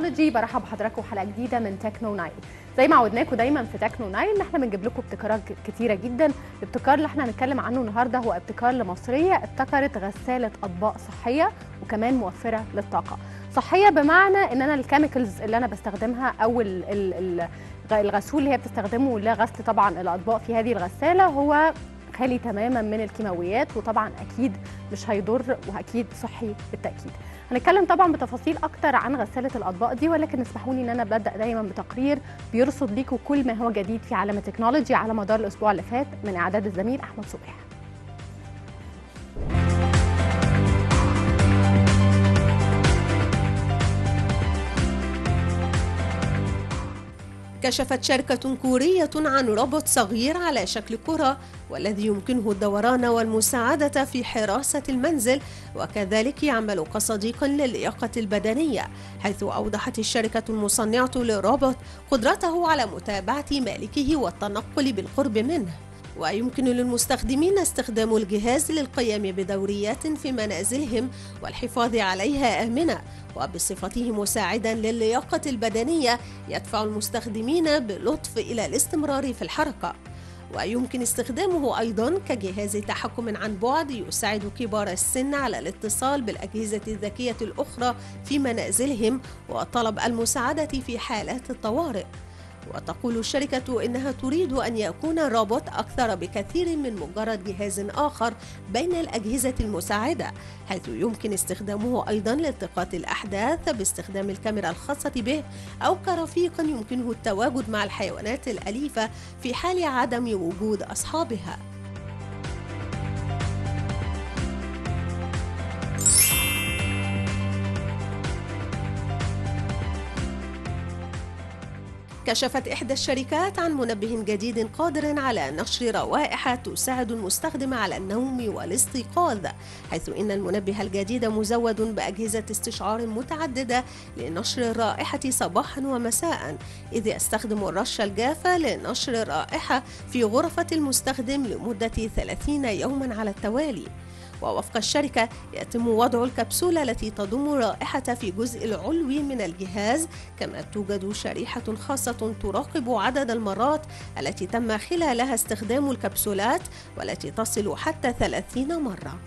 تكنولوجي برحب بحضراتكم حلقه جديده من تكنو ناين زي ما عودناكم دايما في تكنو ناين ان احنا بنجيب لكم ابتكارات كتيره جدا الابتكار اللي احنا هنتكلم عنه النهارده هو ابتكار لمصريه ابتكرت غساله اطباق صحيه وكمان موفره للطاقه صحيه بمعنى ان انا الكيميكالز اللي انا بستخدمها او ال ال ال الغسول اللي هي بتستخدمه لغسل طبعا الاطباق في هذه الغساله هو خالي تماما من الكيماويات وطبعا اكيد مش هيضر واكيد صحي بالتاكيد هنتكلم طبعا بتفاصيل اكتر عن غساله الاطباق دي ولكن اسمحوا لي ان انا ببدا دايما بتقرير بيرصد ليكم كل ما هو جديد في عالم التكنولوجي على مدار الاسبوع اللي فات من اعداد الزميل احمد صبحي كشفت شركة كورية عن روبوت صغير على شكل كرة والذي يمكنه الدوران والمساعدة في حراسة المنزل وكذلك يعمل كصديق للياقة البدنية حيث أوضحت الشركة المصنعة للروبوت قدرته على متابعة مالكه والتنقل بالقرب منه ويمكن للمستخدمين استخدام الجهاز للقيام بدوريات في منازلهم والحفاظ عليها آمنة وبصفته مساعدا للياقة البدنية يدفع المستخدمين بلطف إلى الاستمرار في الحركة ويمكن استخدامه أيضا كجهاز تحكم عن بعد يساعد كبار السن على الاتصال بالأجهزة الذكية الأخرى في منازلهم وطلب المساعدة في حالات الطوارئ وتقول الشركة إنها تريد أن يكون الروبوت أكثر بكثير من مجرد جهاز آخر بين الأجهزة المساعدة حيث يمكن استخدامه أيضا لالتقاط الأحداث باستخدام الكاميرا الخاصة به أو كرفيق يمكنه التواجد مع الحيوانات الأليفة في حال عدم وجود أصحابها كشفت إحدى الشركات عن منبه جديد قادر على نشر روائح تساعد المستخدم على النوم والاستيقاظ حيث إن المنبه الجديد مزود بأجهزة استشعار متعددة لنشر الرائحة صباحا ومساء إذ يستخدم الرش الجافة لنشر الرائحة في غرفة المستخدم لمدة 30 يوما على التوالي ووفق الشركة يتم وضع الكبسولة التي تضم الرائحة في الجزء العلوي من الجهاز كما توجد شريحة خاصة تراقب عدد المرات التي تم خلالها استخدام الكبسولات والتي تصل حتى 30 مرة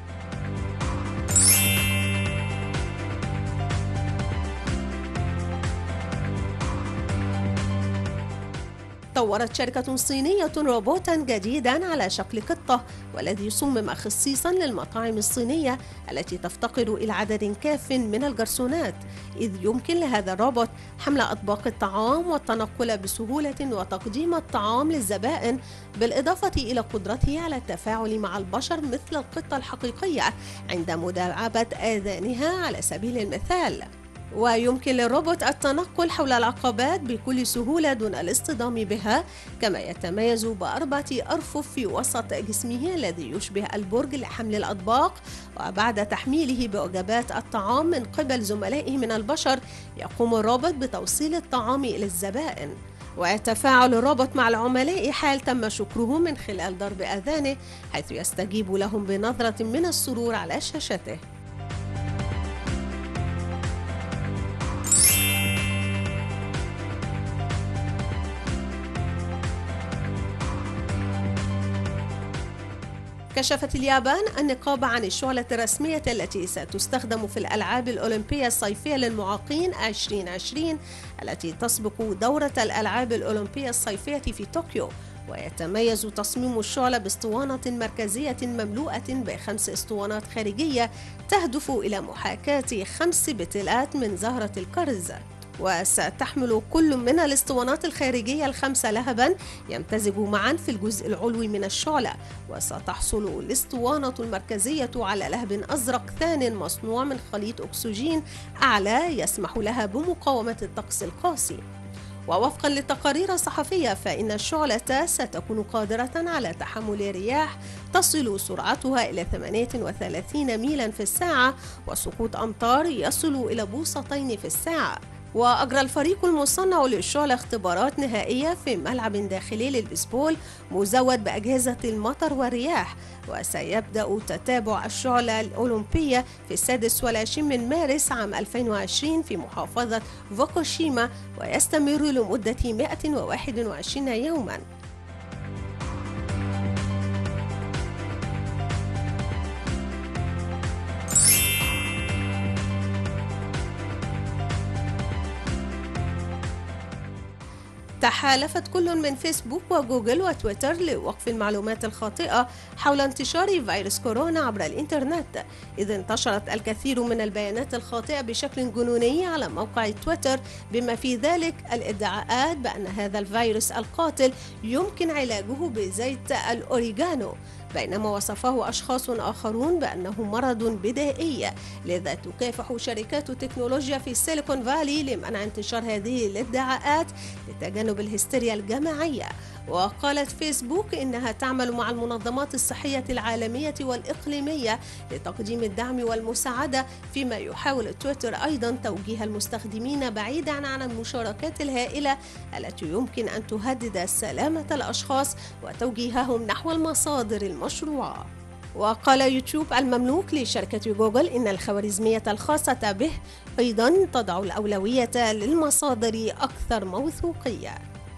طورت شركة صينية روبوتا جديدا على شكل قطة والذي صمم خصيصا للمطاعم الصينية التي تفتقر إلى عدد كاف من الجرسونات إذ يمكن لهذا الروبوت حمل أطباق الطعام والتنقل بسهولة وتقديم الطعام للزبائن بالإضافة إلى قدرته على التفاعل مع البشر مثل القطة الحقيقية عند مداعبة آذانها على سبيل المثال ويمكن للروبوت التنقل حول العقبات بكل سهولة دون الاصطدام بها كما يتميز بأربعة أرفف في وسط جسمه الذي يشبه البرج لحمل الأطباق وبعد تحميله بوجبات الطعام من قبل زملائه من البشر يقوم الروبوت بتوصيل الطعام إلى الزبائن ويتفاعل الروبوت مع العملاء حال تم شكره من خلال ضرب أذانه حيث يستجيب لهم بنظرة من السرور على شاشته كشفت اليابان النقابة عن الشعلة الرسمية التي ستستخدم في الألعاب الأولمبية الصيفية للمعاقين 2020 التي تسبق دورة الألعاب الأولمبية الصيفية في طوكيو ويتميز تصميم الشعلة باسطوانة مركزية مملوءة بخمس اسطوانات خارجية تهدف إلى محاكاة خمس بتلات من زهرة الكرز وستحمل كل من الاسطوانات الخارجية الخمسة لهبا يمتزج معا في الجزء العلوي من الشعلة وستحصل الاسطوانة المركزية على لهب أزرق ثان مصنوع من خليط أكسجين أعلى يسمح لها بمقاومة الطقس القاسي ووفقا للتقارير الصحفية فإن الشعلة ستكون قادرة على تحمل رياح تصل سرعتها إلى 38 ميلا في الساعة وسقوط أمطار يصل إلى بوصتين في الساعة وأجرى الفريق المصنع للشعلة اختبارات نهائية في ملعب داخلي للبيسبول مزود بأجهزة المطر والرياح وسيبدأ تتابع الشعلة الأولمبية في السادس والعشرين من مارس عام 2020 في محافظة فوكوشيما ويستمر لمدة 121 يوماً تحالفت كل من فيسبوك وجوجل وتويتر لوقف المعلومات الخاطئة حول انتشار فيروس كورونا عبر الإنترنت إذ انتشرت الكثير من البيانات الخاطئة بشكل جنوني على موقع تويتر بما في ذلك الادعاءات بأن هذا الفيروس القاتل يمكن علاجه بزيت الأوريغانو بينما وصفه أشخاص آخرون بأنه مرض بدائي لذا تكافح شركات التكنولوجيا في سيليكون فالي لمنع انتشار هذه الادعاءات لتجنب الهستيريا الجماعية وقالت فيسبوك إنها تعمل مع المنظمات الصحية العالمية والإقليمية لتقديم الدعم والمساعدة فيما يحاول تويتر أيضا توجيه المستخدمين بعيدا عن المشاركات الهائلة التي يمكن أن تهدد سلامة الأشخاص وتوجيههم نحو المصادر المشروعة وقال يوتيوب المملوك لشركة جوجل إن الخوارزمية الخاصة به أيضا تضع الأولوية للمصادر أكثر موثوقية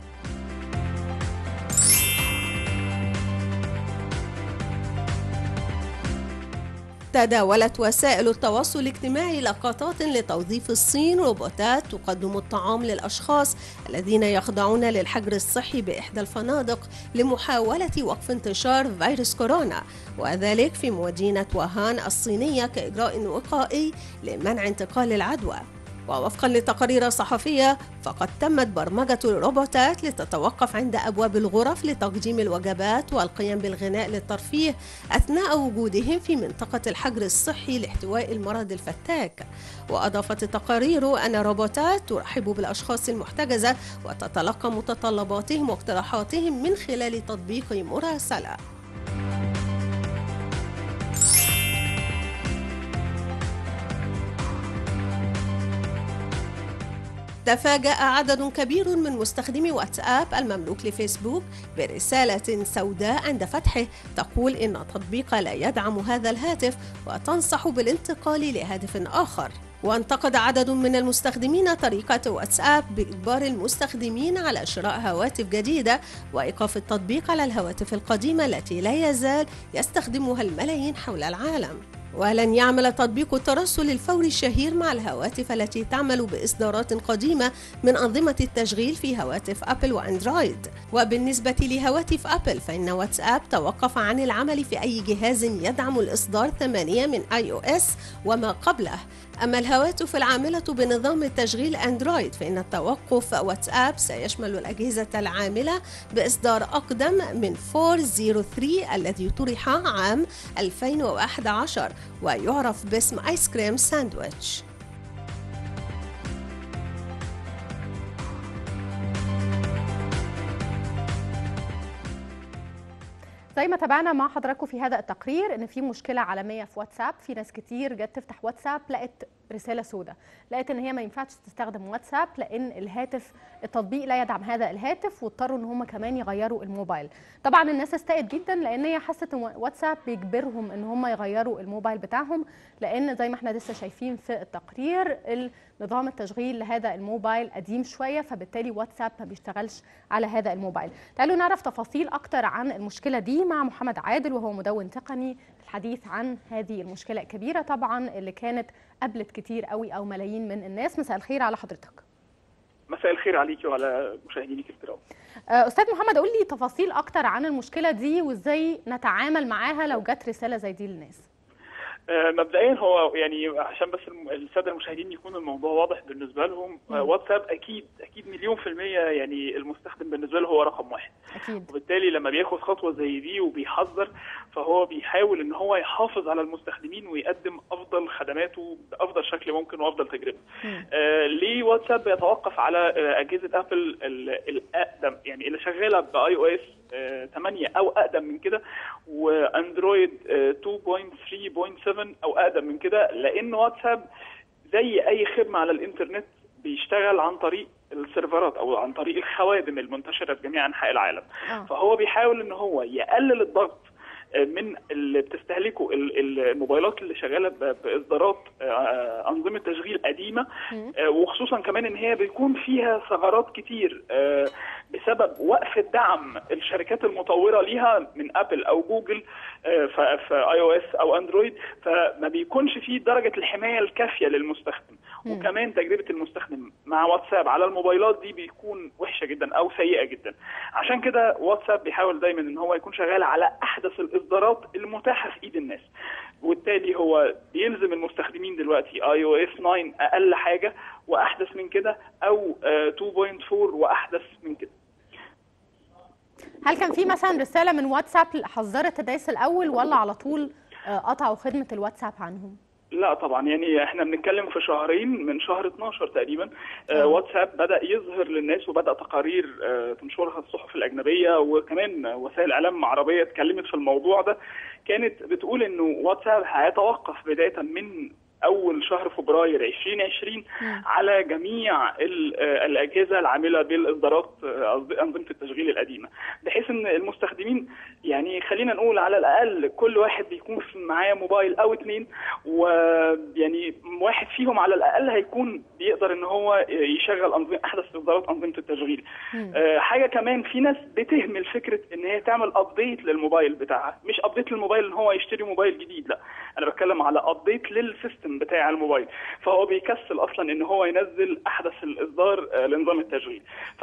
تداولت وسائل التواصل الاجتماعي لقطات لتوظيف الصين روبوتات تقدم الطعام للأشخاص الذين يخضعون للحجر الصحي بإحدى الفنادق لمحاولة وقف انتشار فيروس كورونا وذلك في مدينة وهان الصينية كإجراء وقائي لمنع انتقال العدوى ووفقا لتقارير صحفية فقد تمت برمجة الروبوتات لتتوقف عند أبواب الغرف لتقديم الوجبات والقيام بالغناء للترفيه أثناء وجودهم في منطقة الحجر الصحي لاحتواء المرض الفتاك وأضافت التقارير أن الروبوتات ترحب بالأشخاص المحتجزة وتتلقى متطلباتهم واقتراحاتهم من خلال تطبيق مراسلة تفاجأ عدد كبير من مستخدمي واتساب المملوك لفيسبوك برسالة سوداء عند فتحه تقول إن التطبيق لا يدعم هذا الهاتف وتنصح بالانتقال لهاتف آخر وانتقد عدد من المستخدمين طريقة واتساب بإجبار المستخدمين على شراء هواتف جديدة وإيقاف التطبيق على الهواتف القديمة التي لا يزال يستخدمها الملايين حول العالم ولن يعمل تطبيق الترسل الفوري الشهير مع الهواتف التي تعمل بإصدارات قديمة من أنظمة التشغيل في هواتف أبل وأندرويد وبالنسبة لهواتف أبل فإن واتساب توقف عن العمل في أي جهاز يدعم الإصدار 8 من اي او اس وما قبله أما الهواتف العاملة بنظام التشغيل أندرويد فإن التوقف واتساب سيشمل الأجهزة العاملة بإصدار أقدم من 403 الذي طرح عام 2011 ويعرف باسم آيس كريم ساندويتش زي ما تابعنا مع حضراتكم في هذا التقرير ان في مشكله عالميه في واتساب في ناس كتير جت تفتح واتساب لقت رساله سوداء لقيت ان هي ما ينفعش تستخدم واتساب لان الهاتف التطبيق لا يدعم هذا الهاتف واضطروا ان هم كمان يغيروا الموبايل طبعا الناس استائت جدا لان هي حست ان واتساب بيجبرهم ان هم يغيروا الموبايل بتاعهم لان زي ما احنا لسه شايفين في التقرير نظام التشغيل لهذا الموبايل قديم شويه فبالتالي واتساب ما بيشتغلش على هذا الموبايل تعالوا نعرف تفاصيل اكتر عن المشكله دي مع محمد عادل وهو مدون تقني الحديث عن هذه المشكله الكبيره طبعا اللي كانت قبلت كتير قوي او ملايين من الناس مساء الخير على حضرتك مساء الخير عليكي وعلى مشاهدينك الكرام استاذ محمد قول لي تفاصيل اكتر عن المشكله دي وازاي نتعامل معاها لو جت رساله زي دي للناس مبدئيا هو يعني عشان بس الساده المشاهدين يكون الموضوع واضح بالنسبه لهم واتساب اكيد اكيد مليون في الميه يعني المستخدم بالنسبه له هو رقم واحد اكيد وبالتالي لما بياخد خطوه زي دي وبيحذر فهو بيحاول ان هو يحافظ على المستخدمين ويقدم افضل خدماته بافضل شكل ممكن وافضل تجربه. آه ليه واتساب بيتوقف على آه اجهزه ابل الاقدم يعني اللي شغاله باي او اس 8 او اقدم من كده واندرويد 2.3.7 او اقدم من كده لان واتساب زي اي خدمه على الانترنت بيشتغل عن طريق السيرفرات او عن طريق الخوادم المنتشره في جميع انحاء العالم آه. فهو بيحاول ان هو يقلل الضغط من اللي بتستهلكه ال- الموبايلات اللي شغاله ب- باصدارات آه، انظمه تشغيل قديمه مم. آه، وخصوصا كمان ان هي بيكون فيها ثغرات كتير آه، بسبب وقف الدعم الشركات المطوره ليها من ابل او جوجل آه، ف- في اي او اس او اندرويد فما بيكونش فيه درجه الحمايه الكافيه للمستخدم مم. وكمان تجربه المستخدم مع واتساب على الموبايلات دي بيكون وحشه جدا او سيئه جدا عشان كده واتساب بيحاول دايما ان هو يكون شغال على احدث الاصدارات المتاحه في ايد الناس وبالتالي هو بيلزم المستخدمين دلوقتي اي او اس 9 اقل حاجه واحدث من كده او آه، 2.4 واحدث من كده هل كان في مثلا رساله من واتساب حذرت الناس الاول ولا على طول آه، قطعوا خدمه الواتساب عنهم لا طبعا يعني احنا بنتكلم في شهرين من شهر 12 تقريبا آه. آه واتساب بدا يظهر للناس وبدا تقارير آه تنشرها الصحف الاجنبيه وكمان وسائل اعلام عربيه اتكلمت في الموضوع ده كانت بتقول انه واتساب هيتوقف بدايه من اول شهر فبراير 2020 مم. على جميع ال- آه، الاجهزه العامله بالاصدارات آه، قصدي انظمه التشغيل القديمه بحيث ان المستخدمين يعني خلينا نقول على الاقل كل واحد بيكون في- معاه موبايل او اتنين ويعني واحد فيهم على الاقل هيكون بيقدر ان هو يشغل انظمه احدث اصدارات انظمه التشغيل مم. آه، حاجه كمان في ناس بتهمل فكره ان هي تعمل ابديت للموبايل بتاعها مش ابديت للموبايل ان هو يشتري موبايل جديد لا انا بتكلم على ابديت للسيستم بتاع الموبايل فهو بيكسل اصلا ان هو ينزل احدث الاصدار آه، لنظام التشغيل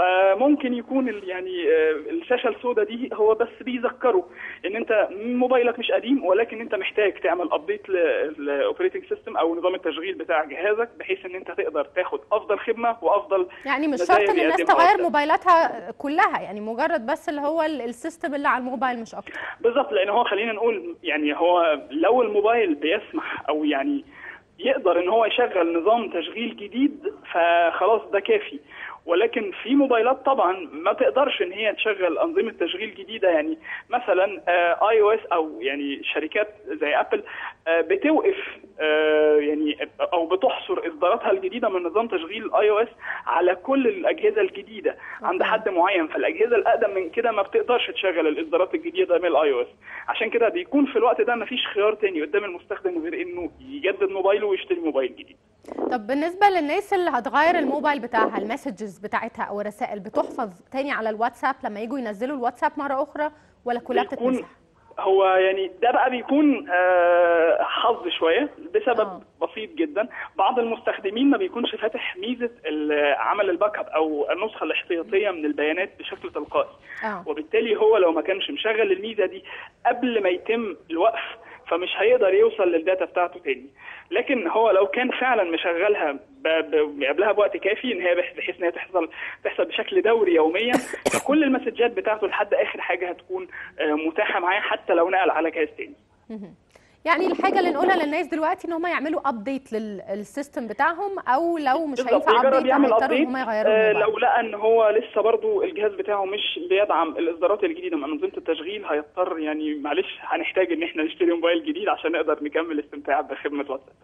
فممكن يكون ال- يعني آه، الشاشه السوداء دي هو بس بيذكره ان انت موبايلك مش قديم ولكن انت محتاج تعمل ابديت للاوبريتنج سيستم او نظام التشغيل بتاع جهازك بحيث ان انت تقدر تاخد افضل خدمه وافضل يعني مش مزايا شرط ان الناس بيقدمها تغير واتساب. موبايلاتها كلها يعني مجرد بس اللي هو ال- السيستم اللي على الموبايل مش اكتر بالظبط لان هو خلينا نقول يعني هو لو الموبايل بيسمح او يعني يقدر ان هو يشغل نظام تشغيل جديد فخلاص ده كافي ولكن في موبايلات طبعا ما تقدرش ان هي تشغل انظمه تشغيل جديده يعني مثلا اي او اس او يعني شركات زي ابل آه، بتوقف آه، يعني او بتحصر اصداراتها الجديده من نظام تشغيل اي او اس على كل الاجهزه الجديده عند أوكي. حد معين فالاجهزه الاقدم من كده ما بتقدرش تشغل الاصدارات الجديده من الاي او اس عشان كده بيكون في الوقت ده مفيش خيار تاني قدام المستخدم غير انه يجدد موبايله ويشتري موبايل جديد طب بالنسبه للناس اللي هتغير الموبايل بتاعها المسجز بتاعتها او الرسائل بتحفظ تاني على الواتساب لما يجوا ينزلوا الواتساب مره اخرى ولا كلها بيكون بتتمسح هو يعني ده بقى بيكون آه، حظ شويه بسبب آه. بسيط جدا بعض المستخدمين ما بيكونش فاتح ميزه ال- عمل الباك اب او النسخه الاحتياطيه من البيانات بشكل تلقائي اه وبالتالي هو لو ما كانش مشغل الميزه دي قبل ما يتم الوقف فمش هيقدر يوصل للداتا بتاعته تاني لكن هو لو كان فعلا مشغلها ب... ب... قبلها بوقت كافي ان هي بح- بحيث ان هي تحصل تحصل بشكل دوري يوميا فكل المسجات بتاعته لحد اخر حاجه هتكون آه، متاحه معاه حتى لو نقل على جهاز تاني مهم. يعني الحاجه اللي نقولها للناس دلوقتي ان هم يعملوا ابديت للسيستم بتاعهم او لو مش بالظبط هينفع يجرب ابديت يعمل هيضطروا ان ابديت هم يغيروا آه، الموبايل لو لقى ان هو لسه برضو الجهاز بتاعه مش بيدعم الاصدارات الجديده من انظمه التشغيل هيضطر يعني معلش هنحتاج ان احنا نشتري موبايل جديد عشان نقدر نكمل الاستمتاع بخدمه واتساب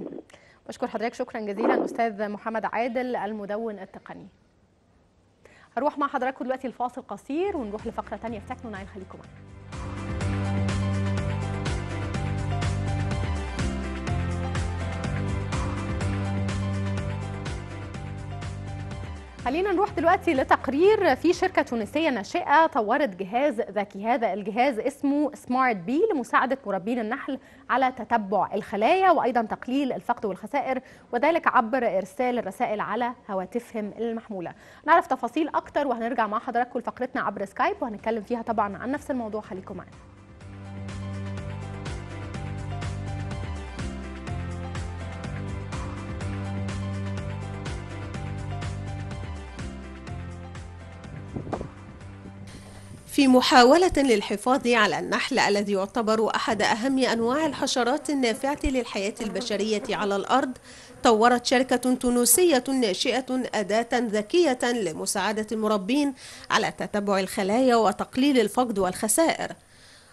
بشكر حضرتك شكرا جزيلا استاذ محمد عادل المدون التقني هروح مع حضراتكم دلوقتي لفاصل قصير ونروح لفقره تانية في تكنو ناين خليكم معانا خلينا نروح دلوقتي لتقرير في شركة تونسية ناشئة طورت جهاز ذكي هذا الجهاز اسمه سمارت بي لمساعدة مربين النحل على تتبع الخلايا وأيضا تقليل الفقد والخسائر وذلك عبر إرسال الرسائل على هواتفهم المحمولة نعرف تفاصيل أكتر وهنرجع مع حضراتكم لفقرتنا عبر سكايب وهنتكلم فيها طبعا عن نفس الموضوع خليكم معنا في محاولة للحفاظ على النحل الذي يعتبر أحد أهم أنواع الحشرات النافعة للحياة البشرية على الأرض طورت شركة تونسية ناشئة أداة ذكية لمساعدة المربين على تتبع الخلايا وتقليل الفقد والخسائر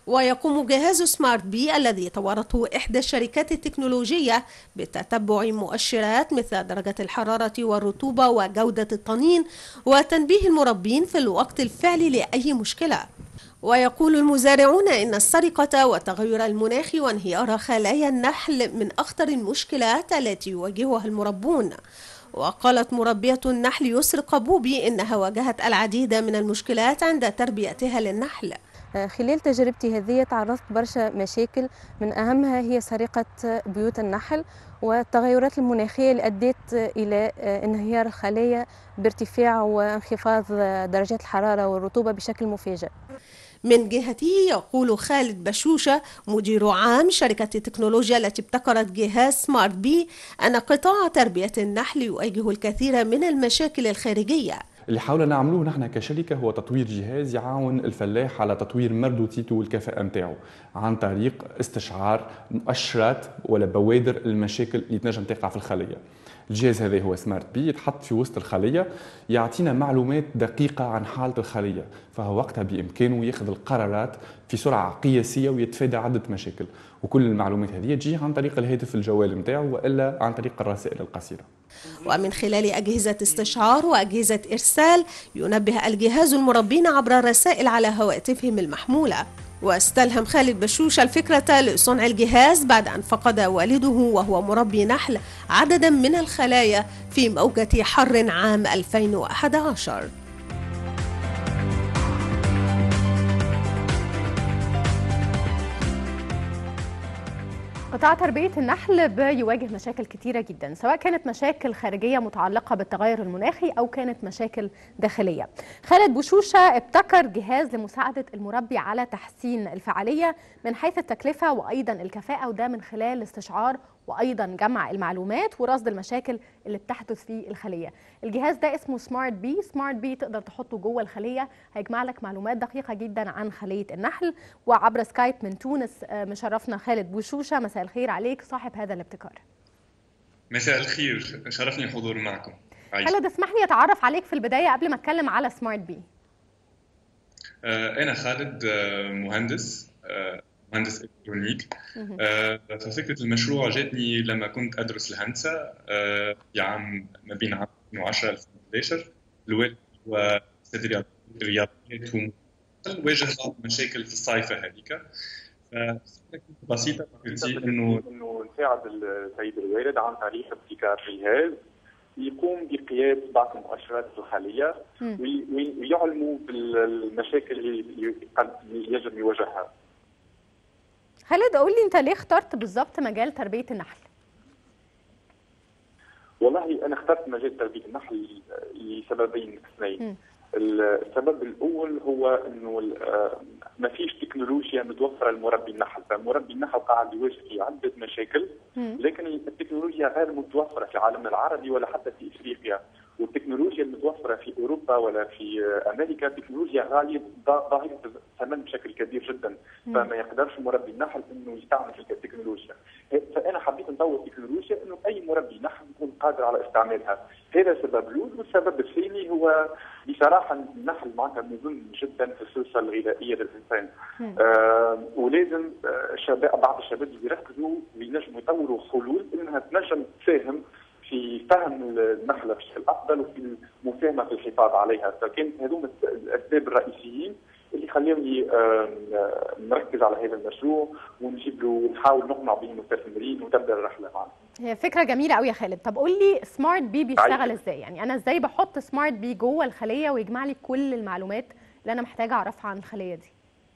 ويقوم جهاز سمارت بي الذي طورته إحدى الشركات التكنولوجية بتتبع مؤشرات مثل درجة الحرارة والرطوبة وجودة الطنين وتنبيه المربين في الوقت الفعلي لأي مشكلة ويقول المزارعون إن السرقة والتغير المناخي وانهيار خلايا النحل من أخطر المشكلات التي يواجهها المربون وقالت مربية النحل يسر قبوبي إنها واجهت العديد من المشكلات عند تربيتها للنحل خلال تجربتي هذه تعرضت برشا مشاكل من أهمها هي سرقة بيوت النحل والتغيرات المناخية اللي أدت إلى انهيار الخلايا بارتفاع وانخفاض درجات الحرارة والرطوبة بشكل مفاجئ من جهته يقول خالد بشوشة مدير عام شركة التكنولوجيا التي ابتكرت جهاز سمارت بي أن قطاع تربية النحل يواجه الكثير من المشاكل الخارجية اللي حاولنا نعملوه نحن كشركة هو تطوير جهاز يعاون الفلاح على تطوير مردوتيته والكفاءة نتاعو عن طريق استشعار مؤشرات ولا بوادر المشاكل اللي تنجم تقع في الخلية الجهاز هذا هو سمارت بي يتحط في وسط الخلية يعطينا معلومات دقيقة عن حالة الخلية فهو وقتها بإمكانه ياخذ القرارات في سرعة قياسية ويتفادى عدة مشاكل وكل المعلومات هذه تجي عن طريق الهاتف الجوال نتاعو والا عن طريق الرسائل القصيره. ومن خلال اجهزه استشعار واجهزه ارسال ينبه الجهاز المربين عبر الرسائل على هواتفهم المحموله. واستلهم خالد بشوش الفكرة لصنع الجهاز بعد أن فقد والده وهو مربي نحل عددا من الخلايا في موجة حر عام 2011 قطاع تربية النحل بيواجه مشاكل كتيرة جدا سواء كانت مشاكل خارجية متعلقة بالتغير المناخي أو كانت مشاكل داخلية خالد بوشوشة ابتكر جهاز لمساعدة المربي على تحسين الفعالية من حيث التكلفة وأيضا الكفاءة وده من خلال استشعار وايضا جمع المعلومات ورصد المشاكل اللي بتحدث في الخليه الجهاز ده اسمه سمارت بي سمارت بي تقدر تحطه جوه الخليه هيجمع لك معلومات دقيقه جدا عن خليه النحل وعبر سكايب من تونس مشرفنا خالد بوشوشه مساء الخير عليك صاحب هذا الابتكار مساء الخير شرفني الحضور معكم خالد اسمح لي اتعرف عليك في البدايه قبل ما اتكلم على سمارت بي انا خالد مهندس مهندس الكترونيك آه ففكره المشروع جاتني لما كنت ادرس الهندسه آه في عام ما بين عام 2010 2011 الوالد هو استاذ رياضيات واجه بعض المشاكل في الصيفه هذيك بسيطه انه انه نساعد السيد الوالد عن طريق ابتكار جهاز يقوم بقياس بعض المؤشرات في الخليه ويعلموا بالمشاكل اللي يجب يواجهها. خالد قول لي انت ليه اخترت بالظبط مجال تربيه النحل؟ والله انا اخترت مجال تربيه النحل لسببين اثنين. السبب الاول هو انه ما فيش تكنولوجيا متوفره لمربي النحل، فمربي النحل قاعد يواجه في عده مشاكل لكن التكنولوجيا غير متوفره في العالم العربي ولا حتى في افريقيا، والتكنولوجيا المتوفره في اوروبا ولا في امريكا تكنولوجيا غاليه ضعيفه الثمن بشكل كبير جدا فما يقدرش مربي النحل انه يستعمل تلك التكنولوجيا فانا حبيت نطور تكنولوجيا انه اي مربي نحل يكون قادر على استعمالها هذا سبب الاول والسبب الثاني هو بصراحه النحل معناتها مهم جدا في السلسله الغذائيه للانسان آه ولازم الشباب بعض الشباب يركزوا وينجموا يطوروا حلول انها تنجم تساهم في فهم النحله بشكل افضل وفي المساهمه في الحفاظ عليها فكانت هذوما الاسباب الرئيسيين اللي خلوني نركز على هذا المشروع ونجيب له ونحاول نقنع به المستثمرين وتبدا الرحله معنا. هي فكره جميله قوي يا خالد طب قول لي سمارت بي بيشتغل ازاي يعني انا ازاي بحط سمارت بي جوه الخليه ويجمع لي كل المعلومات اللي انا محتاجه اعرفها عن الخليه دي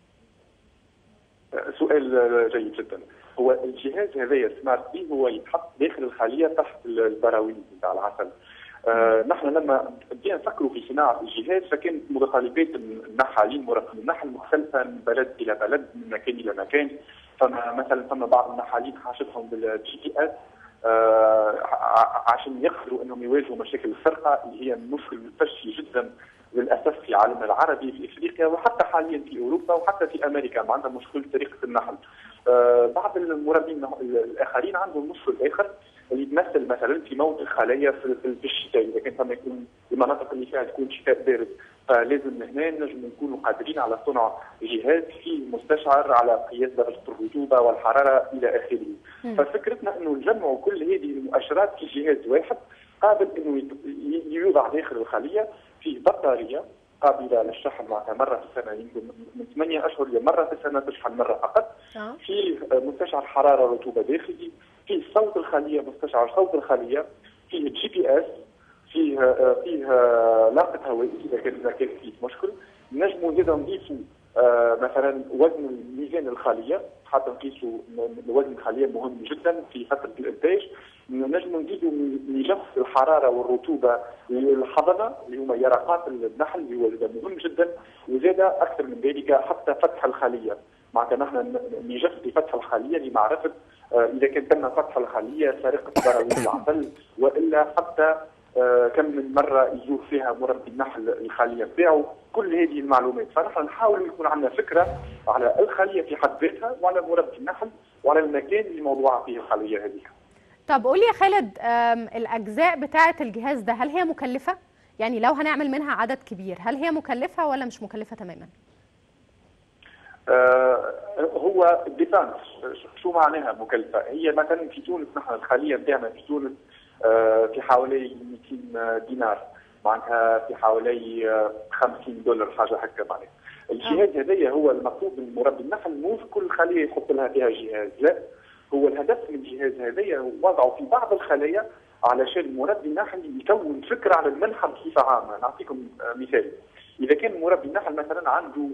سؤال جيد جدا هو الجهاز هذا سمارت بي هو يتحط داخل الخليه تحت البراويز نتاع العسل آه نحن لما بدينا نفكروا في صناعه الجهاز فكانت متطلبات النحالين مراقبين النحل مختلفه من بلد الى بلد من مكان الى مكان فما مثلا فما بعض النحالين حاجتهم بالجي بي اس آه عشان يقدروا انهم يواجهوا مشاكل السرقه اللي هي مشكل متفشي جدا للاسف في العالم العربي في افريقيا وحتى حاليا في اوروبا وحتى في امريكا ما عندها مشكله طريقه النحل. آه بعض المربين الاخرين عندهم مشكل اخر اللي يتمثل مثلا في موت الخلايا في الشتاء اذا كان فما يكون المناطق اللي فيها تكون شتاء بارد فلازم هنا نجم نكونوا قادرين على صنع جهاز فيه مستشعر على قياس درجه الرطوبه والحراره الى اخره. ففكرتنا انه نجمعوا كل هذه المؤشرات في جهاز واحد قابل انه يوضع داخل الخليه فيه بطاريه قابله للشحن معناتها مره في السنه يمكن من 8 اشهر لمره في السنه تشحن مره فقط. فيه مستشعر حراره رطوبه داخلي، فيه صوت الخليه مستشعر صوت الخليه، فيه جي بي اس فيه فيه لاقة هوائية إذا كان إذا كان فيه مشكل نجموا زاد نضيفوا مثلا وزن ميزان الخلية حتى نقيسوا وزن الخلية مهم جدا في فترة الإنتاج نجموا نزيدوا مجف الحرارة والرطوبة للحضنة اللي هما يرقات النحل اللي هو مهم جدا وزاد أكثر من ذلك حتى فتح الخلية معناتها نحن نجف لفتح الخلية لمعرفة إذا كان تم فتح الخلية سرقة براويز العسل وإلا حتى كم من مره يزور فيها مربي النحل الخليه بتاعه كل هذه المعلومات فنحن نحاول يكون عندنا فكره على الخليه في حد ذاتها وعلى مربي النحل وعلى المكان اللي موضوعه فيه الخليه هذه طب قول لي يا خالد الاجزاء بتاعه الجهاز ده هل هي مكلفه يعني لو هنعمل منها عدد كبير هل هي مكلفه ولا مش مكلفه تماما آه هو ديبانس شو معناها مكلفه هي مثلا في تونس نحن الخليه بتاعنا في تونس في حوالي 200 دينار معناتها في حوالي 50 دولار حاجه هكا معناتها الجهاز هذايا هو المطلوب من مربي النحل مو في كل خليه يحط لها فيها جهاز لا هو الهدف من الجهاز هذايا وضعه في بعض الخلايا علشان مربي النحل يكون فكره على المنحل بصفه عامه نعطيكم مثال اذا كان مربي النحل مثلا عنده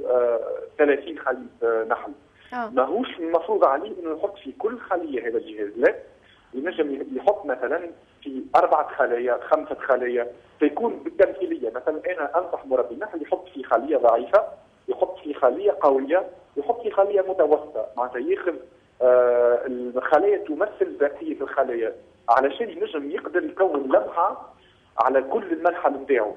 30 خليه نحل ماهوش المفروض عليه انه يحط في كل خليه هذا الجهاز لا ينجم يحط مثلا في أربعة خلايا خمسة خلايا فيكون بالتمثيلية مثلا أنا أنصح مربي النحل يحط في خلية ضعيفة يحط في خلية قوية يحط في خلية متوسطة معناتها ياخذ آه الخلايا تمثل بقية الخلايا علشان ينجم يقدر يكون لمحة على كل المنحل نتاعو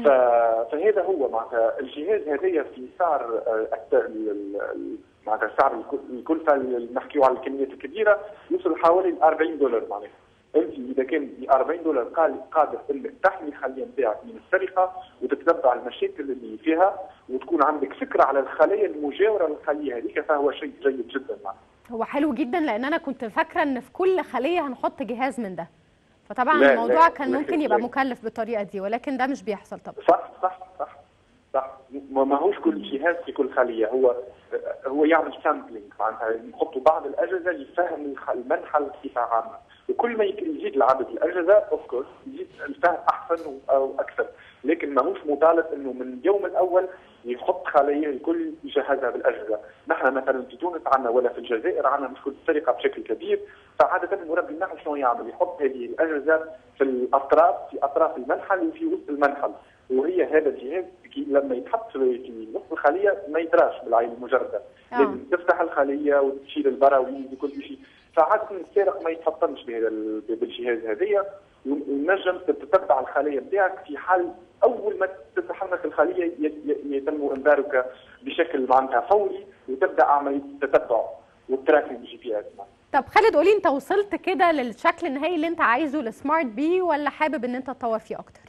فهذا هو معناتها الجهاز هذايا في سعر آه معناتها سعر الكلفة اللي نحكيو على الكميات الكبيرة يوصل حوالي 40 دولار معناها انت اذا كان ب 40 دولار قادر انك تحمي الخليه نتاعك من السرقه وتتبع المشاكل اللي فيها وتكون عندك فكره على الخلايا المجاوره للخليه هذيك فهو شيء جيد جدا معناها هو حلو جدا لان انا كنت فاكره ان في كل خليه هنحط جهاز من ده فطبعا لا الموضوع لا كان ممكن يبقى مكلف بالطريقه دي ولكن ده مش بيحصل طبعا صح صح صح صح ما هوش كل جهاز في كل خليه هو هو يعمل سامبلينج معناتها نحطوا بعض الاجهزه لفهم المنحل بصفه عامه وكل ما يزيد العدد الاجهزه اوف كورس يزيد الفهم احسن او اكثر لكن ماهوش مطالب انه من اليوم الاول يحط خلايا الكل يجهزها بالاجهزه، نحن مثلا في تونس عندنا ولا في الجزائر عندنا مشكله السرقه بشكل كبير، فعاده مربي النحل شنو يعمل؟ يحط هذه الاجهزه في الاطراف في اطراف المنحل وفي وسط المنحل، وهي هذا الجهاز لما يتحط في نص الخليه ما يدراش بالعين المجرده، لازم تفتح الخليه وتشيل البراويز وكل شيء، فعاده السارق ما يتفطنش بهذا بالجهاز هذايا ونجم تتبع الخليه نتاعك في حال اول ما تتحرك الخليه يتم انذارك بشكل معناتها فوري وتبدا عمليه التتبع والتراكنج جي بي اس طب خالد قولي انت وصلت كده للشكل النهائي اللي انت عايزه لسمارت بي ولا حابب ان انت تطور فيه اكتر؟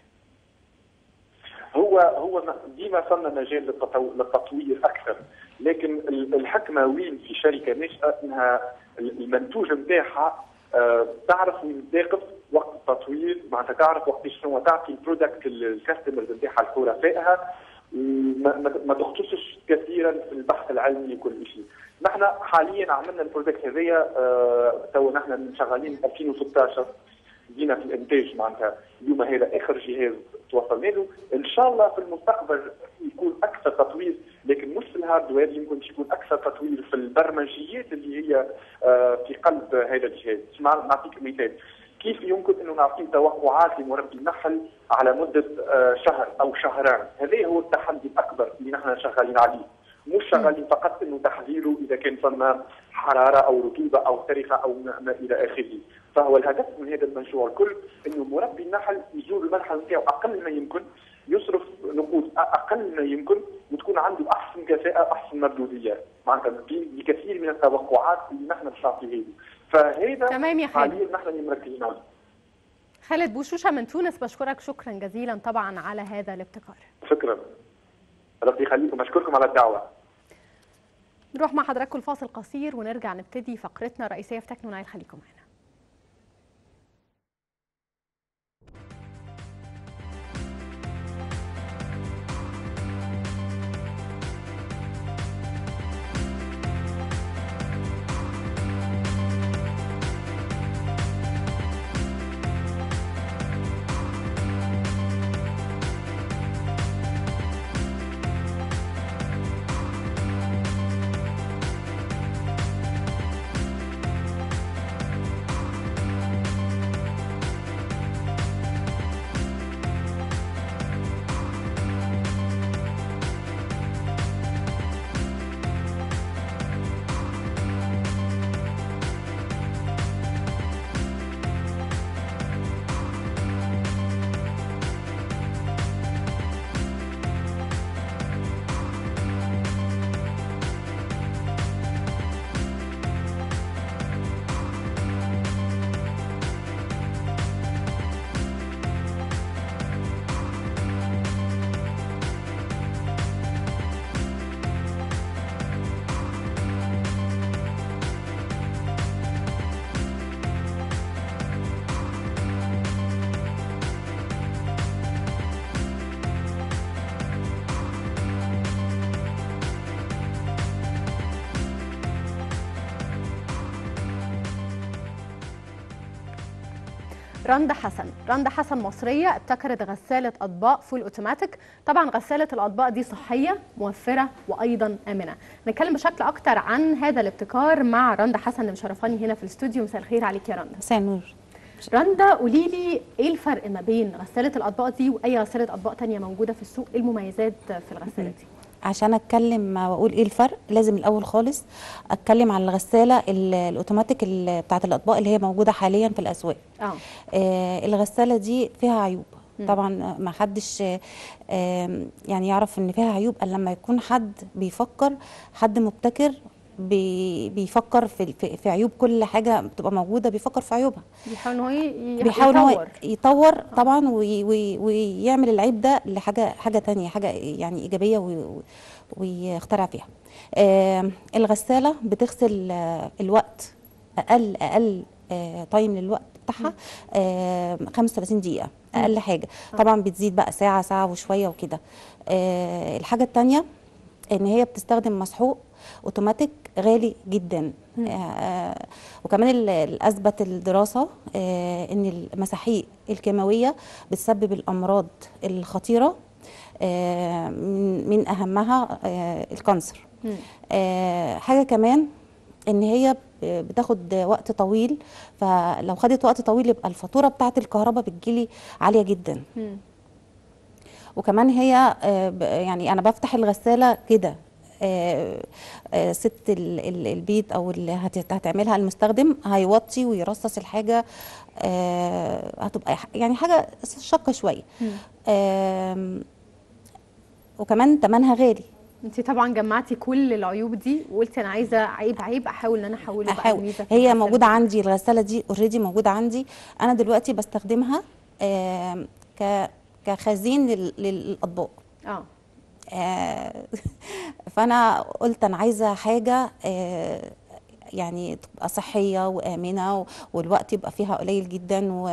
هو هو ديما صرنا مجال للتطوير اكثر لكن الحكمه وين في شركه ناشئه انها المنتوج نتاعها أه تعرف وين تقف وقت التطوير معناتها تعرف وقت شنو تعطي البرودكت للكاستمرز نتاعها الحرفائها ما, ما تختصش كثيرا في البحث العلمي وكل شيء. نحن حاليا عملنا البرودكت هذايا أه تو نحن شغالين 2016 جينا في الانتاج معناتها اليوم هذا اخر جهاز توصلنا له ان شاء الله في المستقبل يكون اكثر تطوير لكن مش في الهاردوير يمكن يكون اكثر تطوير في البرمجيات اللي هي في قلب هذا الجهاز نعطيك مثال كيف يمكن انه نعطيه توقعات لمربي النحل على مده شهر او شهرين هذا هو التحدي الاكبر اللي نحن شغالين عليه مش شغالين فقط انه تحذيره اذا كان فما حراره او رطوبه او سرقه او ما الى اخره فهو الهدف من هذا المشروع الكل انه مربي النحل يزور المنحل نتاعو اقل ما يمكن يصرف نقود اقل ما يمكن وتكون عنده احسن كفاءه احسن مردوديه معناتها بكثير من التوقعات اللي نحن باش نعطيه فهذا تمام يا خالد حاليا نحن اللي مركزين عليه خالد بوشوشه من تونس بشكرك شكرا جزيلا طبعا على هذا الابتكار شكرا ربي يخليكم اشكركم على الدعوه نروح مع حضراتكم الفاصل قصير ونرجع نبتدي فقرتنا الرئيسيه في تكنو نايل خليكم معنا رندا حسن رندا حسن مصرية ابتكرت غسالة أطباق فول أوتوماتيك طبعا غسالة الأطباق دي صحية موفرة وأيضا آمنة نتكلم بشكل أكتر عن هذا الابتكار مع رندا حسن اللي مشرفاني هنا في الاستوديو مساء الخير عليك يا رندا مساء النور رندا قولي لي ايه الفرق ما بين غسالة الأطباق دي وأي غسالة أطباق تانية موجودة في السوق ايه المميزات في الغسالة دي عشان اتكلم واقول ايه الفرق لازم الاول خالص اتكلم عن الغساله ال- الاوتوماتيك ال- بتاعه الاطباق اللي هي موجوده حاليا في الاسواق اه آه الغساله دي فيها عيوب مم. طبعا ما حدش آه، آم، يعني يعرف ان فيها عيوب الا لما يكون حد بيفكر حد مبتكر بي بيفكر في في في عيوب كل حاجه بتبقى موجوده بيفكر في عيوبها بيحاول ان هو ي- بيحاول ان يطور هو يطور طبعا وي وي ويعمل العيب ده لحاجه حاجه تانية حاجه يعني ايجابيه وي- ويخترع فيها آه الغساله بتغسل آه الوقت اقل اقل آه تايم للوقت بتاعها آه 35 دقيقه اقل حاجه طبعا بتزيد بقى ساعه ساعه وشويه وكده آه الحاجه التانية ان هي بتستخدم مسحوق اوتوماتيك غالي جدا آه وكمان ال- ال- اثبت الدراسه آه ان المساحيق الكيماويه بتسبب الامراض الخطيره آه من من اهمها آه الكانسر مم. آه حاجه كمان ان هي ب- بتاخد وقت طويل فلو خدت وقت طويل يبقى الفاتوره بتاعه الكهرباء بتجيلي عاليه جدا مم. وكمان هي آه، ب- يعني انا بفتح الغساله كده آه، آه، ست ال- ال- البيت او اللي هت- هتعملها المستخدم هيوطي ويرصص الحاجه آه، هتبقى ح- يعني حاجه شاقه شويه مم. آم، وكمان ثمنها غالي انت طبعا جمعتي كل العيوب دي وقلتي انا عايزه عيب عيب احاول ان انا احوله بقى احاول لميزه في هي الغسالة موجوده دي. عندي الغساله دي اوريدي موجوده عندي انا دلوقتي بستخدمها آم، ك كخزين لل- للاطباق اه آه، فانا قلت انا عايزه حاجه آه، يعني تبقى صحيه وامنه و- والوقت يبقى فيها قليل جدا و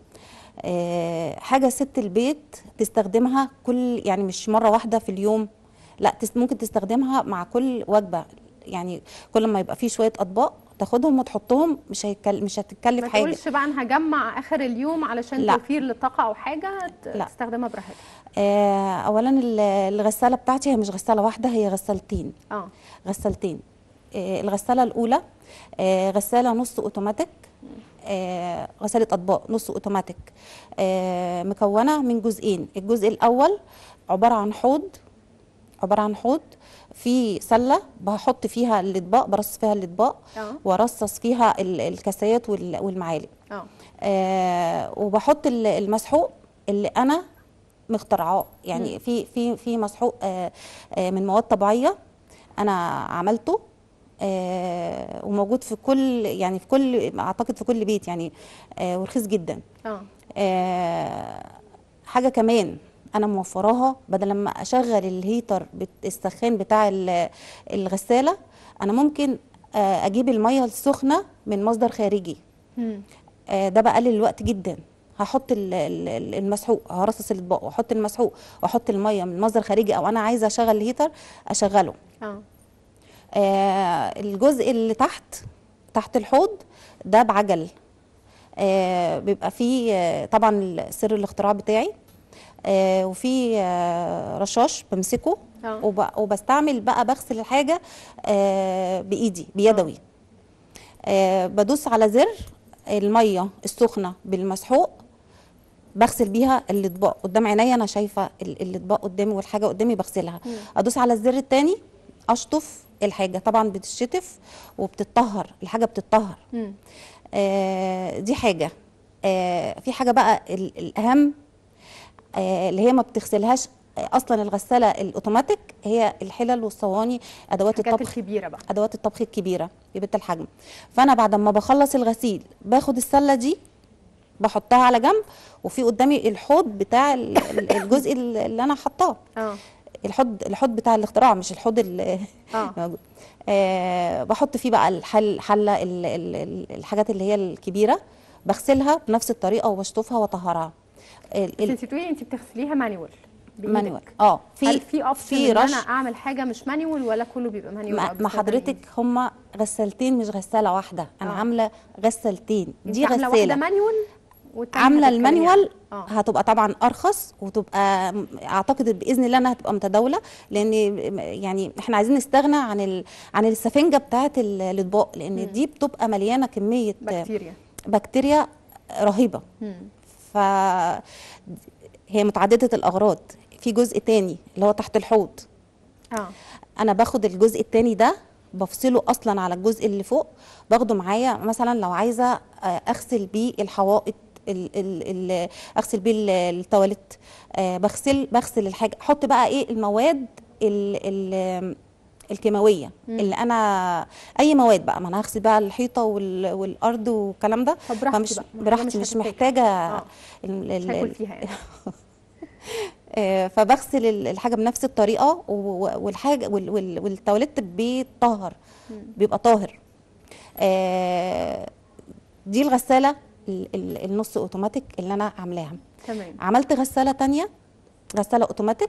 آه، حاجه ست البيت تستخدمها كل يعني مش مره واحده في اليوم لا تس- ممكن تستخدمها مع كل وجبه يعني كل ما يبقى فيه شويه اطباق تاخدهم وتحطهم مش هيكل مش ما هتتكلف حاجه تقولش بقى انا هجمع اخر اليوم علشان لا. توفير للطاقه او حاجه ت- لا. تستخدمها براحتك آه، اولا ال- الغساله بتاعتي هي مش غساله واحده هي غسالتين اه غسالتين آه، الغسالة الأولى آه، غسالة نص أوتوماتيك آه، غسالة أطباق نص أوتوماتيك آه، مكونة من جزئين الجزء الأول عبارة عن حوض عبارة عن حوض في سلة بحط فيها الأطباق برص فيها الأطباق اه وارصص فيها ال- الكاسات وال- والمعالق اه آه وبحط ال- المسحوق اللي انا مخترعاه يعني في في في مسحوق آه آه من مواد طبيعيه انا عملته آه وموجود في كل يعني في كل اعتقد في كل بيت يعني آه ورخيص جدا اه آه حاجه كمان انا موفراها بدل لما اشغل الهيتر بت- السخان بتاع ال- الغساله انا ممكن آه، اجيب الميه السخنه من مصدر خارجي مم. آه، ده بقلل الوقت جدا هحط ال- ال- ال- المسحوق هرصص الاطباق واحط المسحوق واحط الميه من مصدر خارجي او انا عايزه اشغل الهيتر اشغله اه آه الجزء اللي تحت تحت الحوض ده بعجل آه بيبقى فيه آه طبعا سر الاختراع بتاعي آه وفي آه رشاش بمسكه آه. وب- وبستعمل بقى بغسل الحاجه آه بايدي بيدوي آه بدوس على زر الميه السخنه بالمسحوق بغسل بيها الاطباق قدام عينيا انا شايفه ال- الاطباق قدامي والحاجه قدامي بغسلها ادوس على الزر التاني اشطف الحاجه طبعا بتتشطف وبتتطهر الحاجه بتتطهر مم. آه دي حاجه آه في حاجه بقى ال- الاهم آه اللي هي ما بتغسلهاش آه، اصلا الغساله الاوتوماتيك هي الحلل والصواني ادوات الحاجات الطبخ الكبيره بقى ادوات الطبخ الكبيره كبيره الحجم فانا بعد ما بخلص الغسيل باخد السله دي بحطها على جنب وفي قدامي الحوض بتاع ال- ال- الجزء اللي انا حطاه اه الحوض الحوض بتاع الاختراع مش الحوض ال- اه موجود. آه بحط فيه بقى الحل حله ال- ال- ال- الحاجات اللي هي الكبيره بغسلها بنفس الطريقه وبشطفها واطهرها ال- بس ال- انت بتقولي انت بتغسليها مانيوال مانيوال اه في في في اوبشن في ان رش انا اعمل حاجه مش مانيوال ولا كله بيبقى مانيوال مع أو مع بتستخدمي حضرتك هما غسالتين مش غساله واحده انا آه. عامله غسالتين إيه؟ دي انت عامله واحده غساله مانيوال والتانية عامله هتتكلمي المانيوال عنها. اه هتبقى طبعا ارخص وتبقى م- اعتقد باذن الله انها هتبقى متداوله لان م- يعني احنا عايزين نستغنى عن ال... عن السفنجه بتاعه ال- الاطباق لان دي بتبقى مليانه كميه بكتيريا بكتيريا رهيبه مم. ف هي متعدده الاغراض في جزء تاني اللي هو تحت الحوض اه انا باخد الجزء التاني ده بفصله اصلا على الجزء اللي فوق باخده معايا مثلا لو عايزه آه، اغسل بيه الحوائط ال ال ال اغسل بيه ال- التواليت آه، بغسل بغسل الحاجه احط بقى ايه المواد ال ال الكيماويه اللي انا اي مواد بقى ما انا هغسل بقى الحيطه وال والارض والكلام ده طب براحتي فمش بقى، ما هي براحتي مش مش هتحتاج. محتاجه آه. ال- مش ال- هاكل ال- فيها يعني آه، فبغسل ال- الحاجه بنفس الطريقه و- والحاجه وال- وال- والتواليت بيتطهر بيبقى طاهر آه، دي الغساله ال- ال- النص اوتوماتيك اللي انا عاملاها تمام عملت غساله تانية غساله اوتوماتيك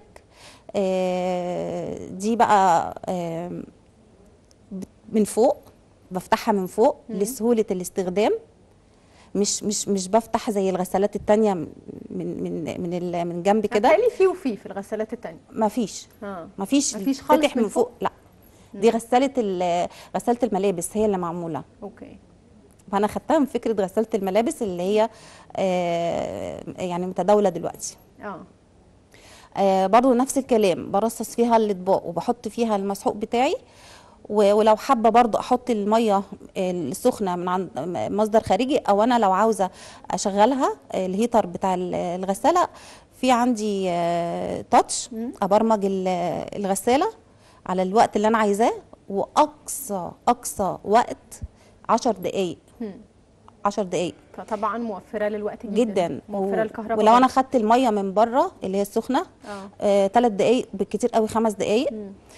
آه، دي بقى آم، بت- من فوق بفتحها من فوق لسهوله الاستخدام مش مش مش بفتح زي الغسالات التانية من من من ال- من جنب كده هتلاقي في وفي في الغسالات التانية ما فيش اه ما فيش مفيش خالص بتتفتح من من فوق لا دي غساله ال- غساله الملابس هي اللي معموله اوكي فانا خدتها من فكره غساله الملابس اللي هي آه، يعني متداوله دلوقتي اه آه، برضو نفس الكلام برصص فيها الاطباق وبحط فيها المسحوق بتاعي و- ولو حابه برضو احط الميه السخنه من عند مصدر خارجي او انا لو عاوزه اشغلها الهيتر بتاع ال- الغساله في عندي آه، تاتش ابرمج ال- الغساله على الوقت اللي انا عايزاه واقصى اقصى وقت 10 دقائق 10 دقائق فطبعا موفره للوقت جدا جدا موفره و- الكهرباء ولو انا برضه. خدت الميه من بره اللي هي السخنه اه آه، تلات دقايق بالكتير قوي خمس دقايق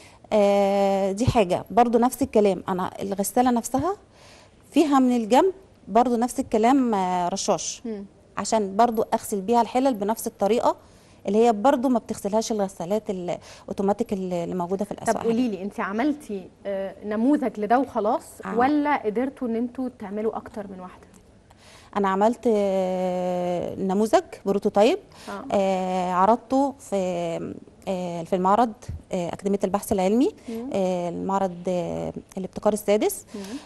آه دي حاجة برضو نفس الكلام أنا الغسالة نفسها فيها من الجنب برضو نفس الكلام آه رشاش مم. عشان برضو أغسل بيها الحلل بنفس الطريقة اللي هي برضو ما بتغسلهاش الغسالات الاوتوماتيك اللي اللي موجوده في طب الاسواق قولي لي انت عملتي آه، نموذج لده وخلاص آه. ولا قدرتوا ان انتوا تعملوا اكتر من واحده انا عملت آه، نموذج بروتوتايب آه. آه، عرضته في آه، في المعرض آه، أكاديمية البحث العلمي آه، المعرض آه، الابتكار السادس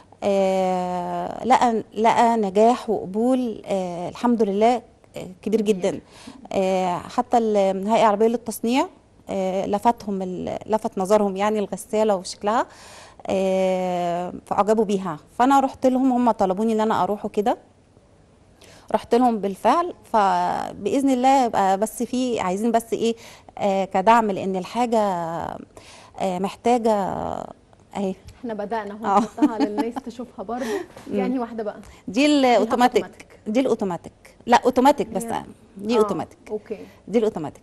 آه، لقى لقى نجاح وقبول آه، الحمد لله آه، كبير جدا آه، حتى الهيئة العربية للتصنيع آه، لفتهم ال- لفت نظرهم يعني الغسالة وشكلها آه، فأعجبوا بيها فأنا رحت لهم هم طلبوني إن أنا أروح وكده رحت لهم بالفعل فباذن الله يبقى بس في عايزين بس ايه آه كدعم لان الحاجه آه محتاجه اهي احنا بدانا اهو آه. نحطها للناس تشوفها برضه يعني واحده بقى دي الاوتوماتيك أوتوماتيك. دي الاوتوماتيك لا اوتوماتيك بس هي- دي آه، اوتوماتيك اوكي دي الاوتوماتيك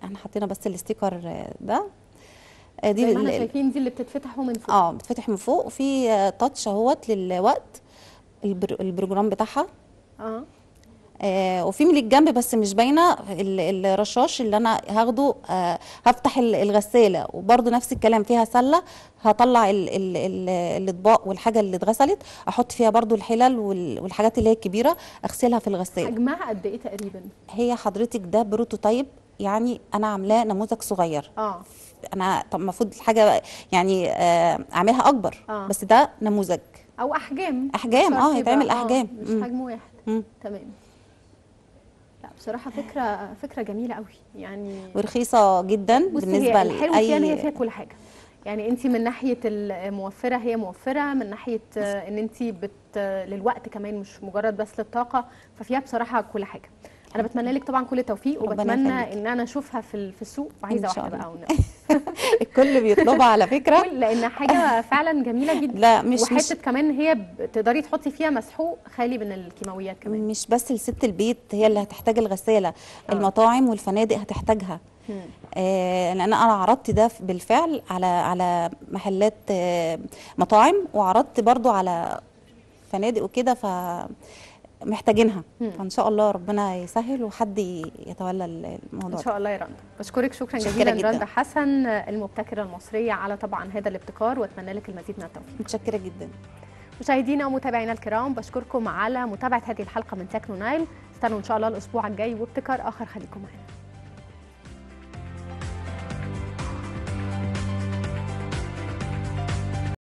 احنا حطينا بس الاستيكر آه، ده آه، زي ما احنا ال- ال- شايفين دي اللي بتتفتح من فوق اه بتفتح من فوق وفي آه، تاتش اهوت للوقت البر- البروجرام بتاعها اه آه وفي من الجنب بس مش باينه ال- الرشاش اللي انا هاخده آه هفتح ال- الغساله وبرده نفس الكلام فيها سله هطلع ال- ال- ال- الاطباق والحاجه اللي اتغسلت احط فيها برده الحلل وال- والحاجات اللي هي الكبيره اغسلها في الغساله حجمها قد ايه تقريبا هي حضرتك ده بروتوتايب يعني انا عاملاه نموذج صغير اه انا طب المفروض الحاجه يعني آه اعملها اكبر آه. بس ده نموذج او احجام أحجام، شرط آه، يبقى- هيتعمل أحجام. مش مم. حجم واحد مم. تمام لا بصراحه فكره فكره جميله قوي يعني ورخيصه جدا بصي بالنسبه هي الحلو فيها ان هي لاي فيها كل حاجه يعني انت من ناحيه الموفره هي موفره من ناحيه آه، ان انت بت للوقت كمان مش مجرد بس للطاقه ففيها بصراحه كل حاجه انا بتمنى لك طبعا كل التوفيق ربنا وبتمنى يخليك. ان انا اشوفها في ال- في السوق وعايزه إن شاء واحده الله. بقى والنبي. الكل بيطلبها على فكره كل- لان حاجه فعلا جميله جدا لا مش وحته مش كمان هي بتقدري تحطي فيها مسحوق خالي من الكيماويات كمان مش بس لست البيت هي اللي هتحتاج الغساله آه. المطاعم والفنادق هتحتاجها مم. آه لان انا عرضت ده بالفعل على على محلات آه مطاعم وعرضت برضو على فنادق وكده ف محتاجينها مم. فان شاء الله ربنا يسهل وحد يتولى الموضوع ان ده شاء الله يا رندا بشكرك شكرا متشكرة جزيلا جدا. رندا حسن المبتكره المصريه على طبعا هذا الابتكار واتمنى لك المزيد من التوفيق متشكره جدا مشاهدينا ومتابعينا الكرام بشكركم على متابعه هذه الحلقه من تكنو نايل استنوا ان شاء الله الاسبوع الجاي وابتكار اخر خليكم معنا